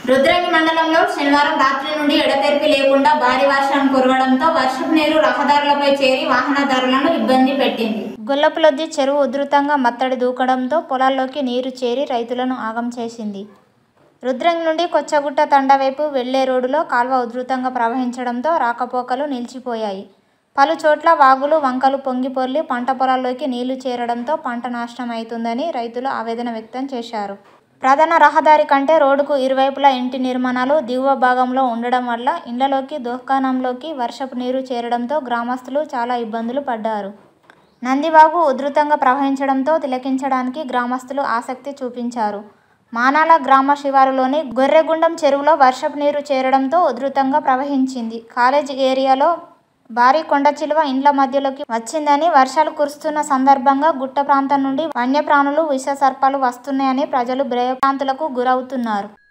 రుద్రంగి మండలంలో శనివారం రాత్రి నుండి ఎడతెరిపి లేకుండా భారీ వర్షం కురవడంతో వర్షపు నీరు రహదారులపై చేరి వాహనదారులను ఇబ్బంది పెట్టింది గొల్లపులొద్ది చెరువు ఉధృతంగా మత్తడి దూకడంతో పొలాల్లోకి నీరు చేరి రైతులను ఆగం చేసింది రుద్రంగి నుండి కొచ్చగుట్ట తండా వైపు వెళ్లే రోడ్డులో కాల్వ ఉధృతంగా ప్రవహించడంతో రాకపోకలు నిలిచిపోయాయి పలు చోట్ల వాగులు వంకలు పొంగి పొర్లి పంట పొలాల్లోకి నీళ్లు చేరడంతో పంట నాశనం అవుతుందని రైతులు ఆవేదన వ్యక్తం చేశారు ప్రధాన రహదారి కంటే రోడ్డుకు ఇరువైపులా ఇంటి నిర్మాణాలు దిగువ భాగంలో ఉండడం వల్ల ఇండ్లలోకి దుకాణంలోకి వర్షపు నీరు చేరడంతో గ్రామస్తులు చాలా ఇబ్బందులు పడ్డారు నందివాగు ఉధృతంగా ప్రవహించడంతో తిలకించడానికి గ్రామస్తులు ఆసక్తి చూపించారు మానాల గ్రామ శివారులోని గొర్రెగుండం చెరువులో వర్షపు నీరు చేరడంతో ఉధృతంగా ప్రవహించింది కాలేజ్ ఏరియాలో భారీ కొండ చిలువ ఇండ్ల మధ్యలోకి వచ్చిందని వర్షాలు కురుస్తున్న సందర్భంగా గుట్ట ప్రాంతం నుండి వన్యప్రాణులు విష సర్పాలు వస్తున్నాయని ప్రజలు భయభ్రాంతులకు గురవుతున్నారు